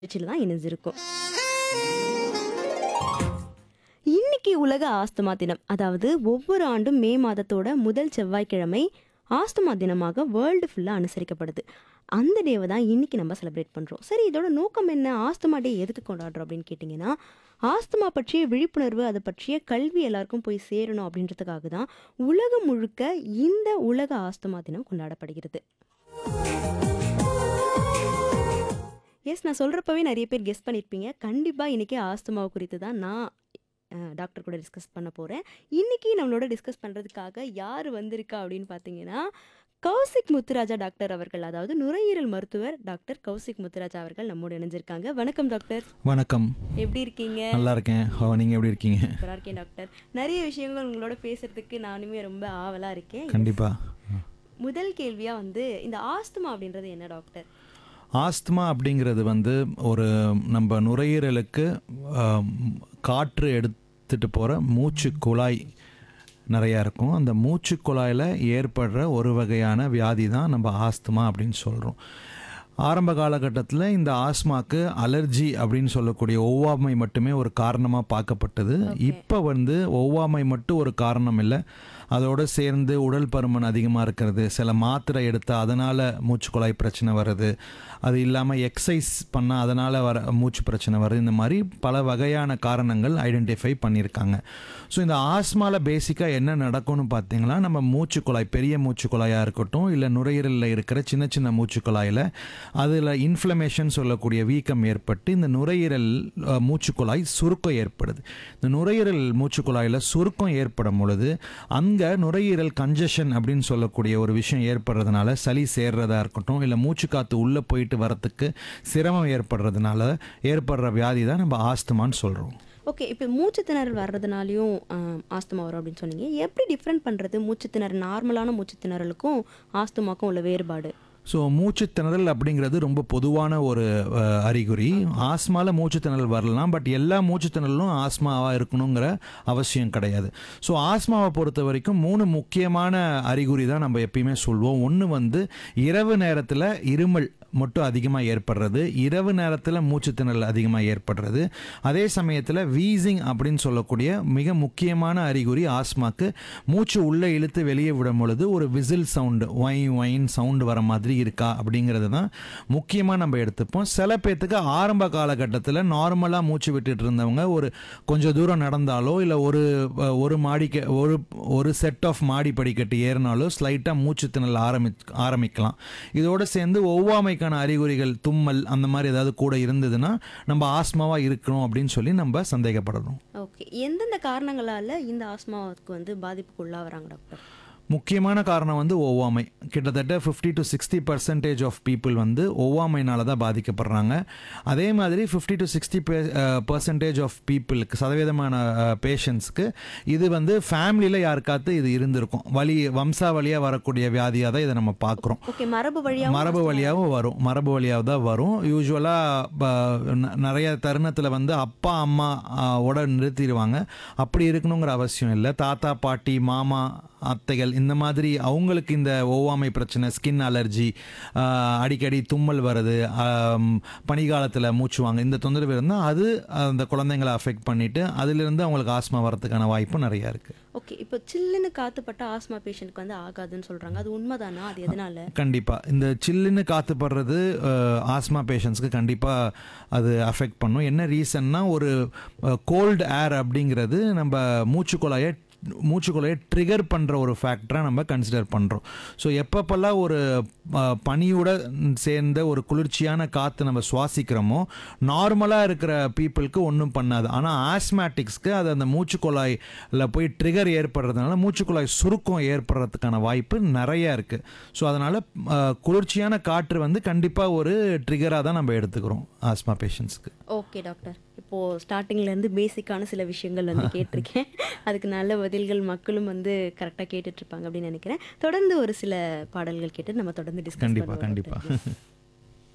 நிகழ்ச்சியில தான் இணைஞ்சிருக்கும் இன்னைக்கு உலக ஆஸ்துமா தினம் அதாவது ஒவ்வொரு ஆண்டும் மே மாதத்தோட முதல் செவ்வாய்க்கிழமை ஆஸ்துமா தினமாக வேர்ல்டு ஃபுல்லாக அனுசரிக்கப்படுது அந்த டேவை தான் இன்னைக்கு நம்ம செலிப்ரேட் பண்ணுறோம் சரி இதோட நோக்கம் என்ன ஆஸ்துமா டே எதுக்கு கொண்டாடுறோம் அப்படின்னு கேட்டிங்கன்னா ஆஸ்துமா பற்றிய விழிப்புணர்வு அதை பற்றிய கல்வி எல்லாருக்கும் போய் சேரணும் அப்படின்றதுக்காக தான் உலகம் முழுக்க இந்த உலக ஆஸ்துமா தினம் கொண்டாடப்படுகிறது எஸ் நான் சொல்கிறப்பவே நிறைய பேர் கெஸ் பண்ணியிருப்பீங்க கண்டிப்பாக இன்றைக்கி ஆஸ்துமாவை குறித்து தான் நான் அஹ், டாக்டர் கூட டிஸ்கஸ் பண்ண போகிறேன் இன்றைக்கி நம்மளோட டிஸ்கஸ் பண்ணுறதுக்காக யார் வந்திருக்கா அப்படின்னு பார்த்தீங்கன்னா கௌசிக் முத்துராஜா டாக்டர் அவர்கள் அதாவது நுரையீரல் மருத்துவர் டாக்டர் கௌசிக் முத்துராஜா அவர்கள் நம்மோடு இணைஞ்சிருக்காங்க வணக்கம் டாக்டர் வணக்கம் எப்படி இருக்கீங்க நல்லா இருக்கேன் ஹோ, நீங்க எப்படி இருக்கீங்க சூப்பராக இருக்கேன் டாக்டர் நிறைய விஷயங்கள் உங்களோட பேசுறதுக்கு நானுமே ரொம்ப ஆவலாக இருக்கேன் கண்டிப்பா முதல் கேள்வியாக வந்து இந்த ஆஸ்துமா அப்படின்றது என்ன டாக்டர் ஆஸ்துமா அப்படிங்கிறது வந்து ஒரு நம்ம நுரையீரலுக்கு ஆம், காற்று எடுத்துட்டு போகிற மூச்சு குழாய் நிறையா இருக்கும் அந்த மூச்சு குழாயில் ஏற்படுற ஒரு வகையான வியாதி தான் நம்ம ஆஸ்துமா அப்படின்னு சொல்கிறோம் ஆரம்ப காலகட்டத்தில் இந்த ஆஸ்மாக்கு அலர்ஜி அப்படின்னு சொல்லக்கூடிய ஒவ்வாமை மட்டுமே ஒரு காரணமாக பார்க்கப்பட்டது இப்போ வந்து ஒவ்வாமை மட்டும் ஒரு காரணம் இல்லை அதோடு சேர்ந்து உடல் பருமன் அதிகமாக இருக்கிறது சில மாத்திரை எடுத்தால் அதனால் மூச்சுக்குழாய் பிரச்சனை வருது அது இல்லாமல் எக்ஸசைஸ் பண்ணால் அதனால் வர மூச்சு பிரச்சனை வருது இந்த மாதிரி பல வகையான காரணங்கள் ஐடென்டிஃபை பண்ணியிருக்காங்க ஸோ இந்த ஆஸ்மாவில் பேசிக்காக என்ன நடக்கும்னு பார்த்தீங்கன்னா நம்ம மூச்சுக்குழாய் பெரிய மூச்சுக்குழாயாக இருக்கட்டும் இல்லை நுரையீரலில் இருக்கிற சின்ன சின்ன மூச்சுக்குழாயில் அதில் இன்ஃப்ளமேஷன் சொல்லக்கூடிய வீக்கம் ஏற்பட்டு இந்த நுரையீரல் அஹ், மூச்சுக்குழாய் சுருக்கம் ஏற்படுது இந்த நுரையீரல் மூச்சுக்குழாயில் சுருக்கம் ஏற்படும் பொழுது அங்கே நுரையீரல் கஞ்சஷன் அப்படின்னு சொல்லக்கூடிய ஒரு விஷயம் ஏற்படுறதுனால சளி சேர்றதா இருக்கட்டும் இல்லை மூச்சு காற்று உள்ளே போயிட்டு வரத்துக்கு சிரமம் ஏற்படுறதுனால ஏற்படுற வியாதி தான் நம்ம ஆஸ்துமான்னு சொல்கிறோம் ஓகே இப்போ மூச்சு திணறல் வர்றதுனாலையும் ஆம், ஆஸ்துமா வரும் அப்படின்னு சொன்னீங்க எப்படி டிஃப்ரெண்ட் பண்ணுறது மூச்சு திணறல் நார்மலான மூச்சு திணறலுக்கும் ஆஸ்துமாக்கும் உள்ள வேறுபாடு ஸோ மூச்சு திணறல் அப்படிங்கிறது ரொம்ப பொதுவான ஒரு அஹ், அறிகுறி ஆஸ்மாவில் மூச்சு திணறல் வரலாம் பட் எல்லா மூச்சு திணறலும் ஆஸ்மாவாக இருக்கணுங்கிற அவசியம் கிடையாது ஸோ ஆஸ்மாவை பொறுத்த வரைக்கும் மூணு முக்கியமான அறிகுறி தான் நம்ம எப்பயுமே சொல்வோம் ஒன்று வந்து இரவு நேரத்தில் இருமல் மட்டும் அதிகமாக ஏற்படுறது இரவு நேரத்தில் மூச்சு திணறல் அதிகமாக ஏற்படுறது அதே சமயத்தில் வீசிங் அப்படின்னு சொல்லக்கூடிய மிக முக்கியமான அறிகுறி ஆஸ்மாக்கு மூச்சு உள்ளே இழுத்து வெளியே விடும் பொழுது ஒரு whistle sound whine whine sound வர மாதிரி இருக்கா அப்படிங்கிறது தான் முக்கியமாக நம்ம எடுத்துப்போம் சில பேர்த்துக்கு ஆரம்ப காலகட்டத்தில் நார்மலாக மூச்சு விட்டுட்டு இருந்தவங்க ஒரு கொஞ்சம் தூரம் நடந்தாலோ இல்லை ஒரு அஹ், ஒரு மாடிக்க ஒரு ஒரு செட் ஆஃப் மாடி படிக்கட்டு ஏறினாலோ ஸ்லைட்டாக மூச்சு திணறல் ஆரம்பி ஆரம்பிக்கலாம் இதோடு சேர்ந்து ஒவ்வாமைக்கான அறிகுறிகள் தும்மல் அந்த மாதிரி ஏதாவது கூட இருந்ததுன்னா நம்ம ஆஸ்மாவாக இருக்கிறோம் அப்படின்னு சொல்லி நம்ம சந்தேகப்படணும் ஓகே எந்தெந்த காரணங்களால இந்த ஆஸ்மாவுக்கு வந்து பாதிப்புக்கு உள்ளாகிறாங்க டாக்டர் முக்கியமான காரணம் வந்து ஒவ்வாமை கிட்டத்தட்ட fifty to sixty percentage of people வந்து ஒவ்வாமைனால தான் பாதிக்கப்படுறாங்க அதே மாதிரி fifty to sixty percentage of பீப்புளுக்கு சதவீதமான பேஷண்ட்ஸ்க்கு இது வந்து ஃபேமிலியில் யாருக்காவது இது இருந்திருக்கும் வழி வம்சாவளியாக வரக்கூடிய வியாதியாக தான் இதை நம்ம பார்க்குறோம் ஓகே மரபு வழியாக மரபு வழியாகவும் வரும் மரபு வழியாக தான் வரும் யூஸ்வலாக நிறைய தருணத்தில் வந்து அப்பா அம்மா ஆ, ஓட நிறுத்திடுவாங்க அப்படி இருக்கணுங்கிற அவசியம் இல்லை தாத்தா பாட்டி மாமா அத்தைகள் இந்த மாதிரி அவங்களுக்கு இந்த ஒவ்வாமை பிரச்சனை ஸ்கின் அலர்ஜி அடிக்கடி தும்மல் வருது பனிகாலத்தில் மூச்சுவாங்க இந்த தொந்தரவு இருந்தால் அது அந்த குழந்தைங்களை அஃபெக்ட் பண்ணிட்டு அதிலிருந்து அவங்களுக்கு ஆஸ்மா வரதுக்கான வாய்ப்பு நிறையா இருக்குது ஓகே இப்போ சில்லுன்னு காத்துப்பட்ட ஆஸ்மா பேஷண்ட்க்கு வந்து ஆகாதுன்னு சொல்றாங்க அது உண்மைதானா அது எதனால கண்டிப்பாக இந்த சில்லுன்னு காற்று படுறது ஆஸ்மா பேஷண்ட்ஸ்க்கு கண்டிப்பாக அது அஃபெக்ட் பண்ணும் என்ன ரீசன்னா ஒரு கோல்டு ஏர் அப்படிங்கிறது நம்ம மூச்சுக்குழாயை மூச்சுக்குழாயை ட்ரிகர் பண்ணுற ஒரு ஃபேக்டராக நம்ம கன்சிடர் பண்ணுறோம் ஸோ எப்பப்பெல்லாம் ஒரு அஹ், பனியோட சேர்ந்த ஒரு குளிர்ச்சியான காற்று நம்ம சுவாசிக்கிறோமோ நார்மலாக இருக்கிற பீப்புளுக்கு ஒன்றும் பண்ணாது ஆனால் ஆஸ்மேட்டிக்ஸ்க்கு அது அந்த மூச்சுக்குழாயில் போய் ட்ரிகர் ஏற்படுறதுனால மூச்சுக்குழாய் சுருக்கம் ஏற்படுறதுக்கான வாய்ப்பு நிறைய இருக்குது ஸோ அதனால் குளிர்ச்சியான காற்று வந்து கண்டிப்பாக ஒரு ட்ரிகராக தான் நம்ம எடுத்துக்கிறோம் ஆஸ்மா பேஷண்ட்ஸ்க்கு ஓகே டாக்டர் இப்போ ஸ்டார்டிங்ல இருந்து பேசிக்கான சில விஷயங்கள் வந்து கேட்டிருக்கேன் அதுக்கு நல்ல பதில்கள் மக்களும் வந்து கரெக்டாக கேட்டுட்டு இருப்பாங்க அப்படின்னு நினைக்கிறேன் தொடர்ந்து ஒரு சில பாடல்கள் கேட்டு நம்ம தொடர்ந்து டிஸ்கஸ் கண்டிப்பாக பண்ணுவோம் கண்டிப்பாக